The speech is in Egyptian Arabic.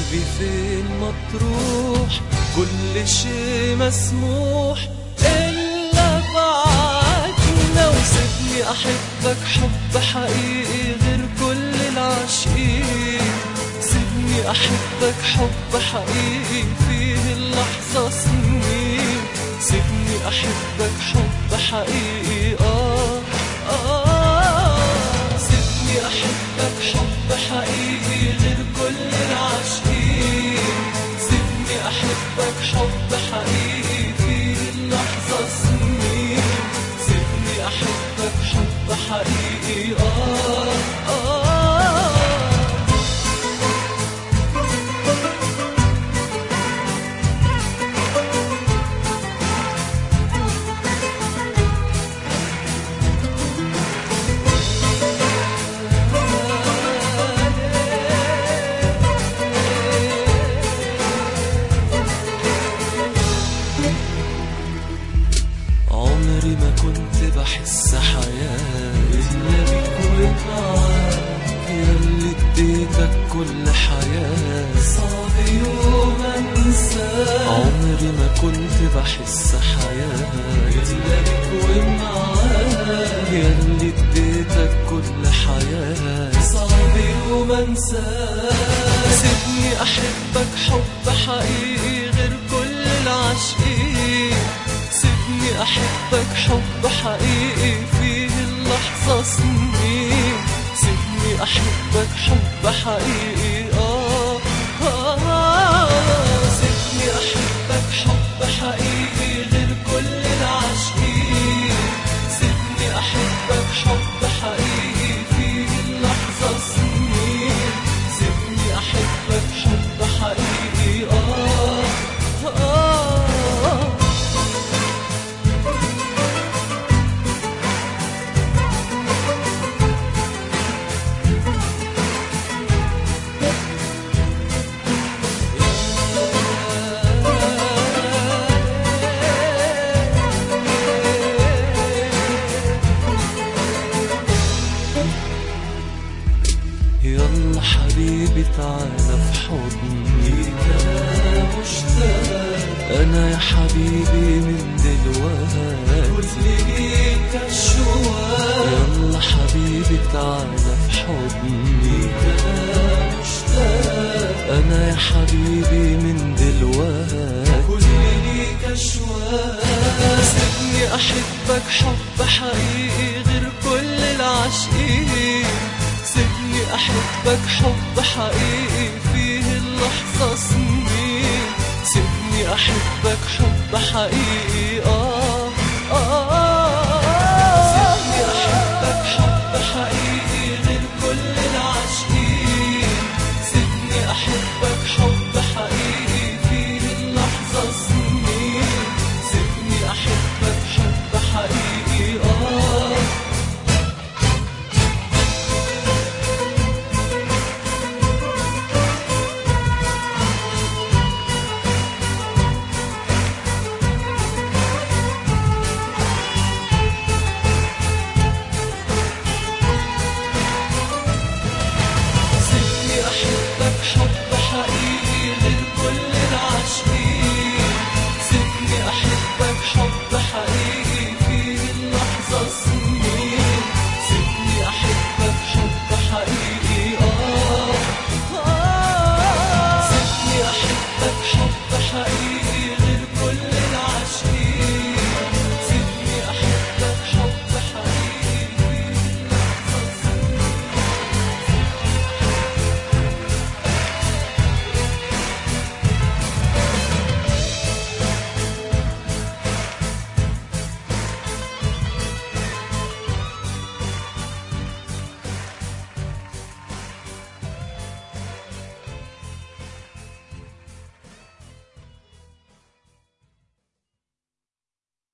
قلبي فين مطروح كل شي مسموح إلا بعدنا وسيبني أحبك حب حقيقي غير كل العاشقين سيبني أحبك حب حقيقي فيه اللحظة سنين سيبني أحبك حب حقيقي آه آه سيبني أحبك حب حقيقي غير كل العاشقين سيبني أحبك حب حقيقي فيه اللحظة سنين سيبني أحبك حب حقيقي آه آه عمري ما كنت بحس حياة إلا بيك ومعاك ياللي اديتك كل حياة صعب يوم انساك عمري ما كنت بحس حياة إلا بيك ومعاك ياللي اديتك كل حياة صعب يوم انساك سيبني احبك حب حقيقي غير كل العاشقين سيبني أحبك حب حقيقي فيه اللحظة سنين سيبني أحبك حب حقيقي آه آه آه سيبني أحبك حب حقيقي غير كل العاشقين سيبني أحبك حب حقيقي فيه اللحظة سنين سيبني أحبك حب حقيقي آه آه يلا حبيبي تعالى في حضني انا مشتاق انا يا حبيبي من دلوقتي كل ليك الشواق يلا حبيبي تعالى في حضني انا مشتاق انا يا حبيبي من دلوقتي كل ليك الشواق سيبني احبك حب حقيقي غير كل العاشقين سيبني أحبك حب حقيقي فيه اللحظة سنين سيبني أحبك حب حقيقي آه آه آه سيبني أحبك حب حقيقي غير كل العاشقين سيبني أحبك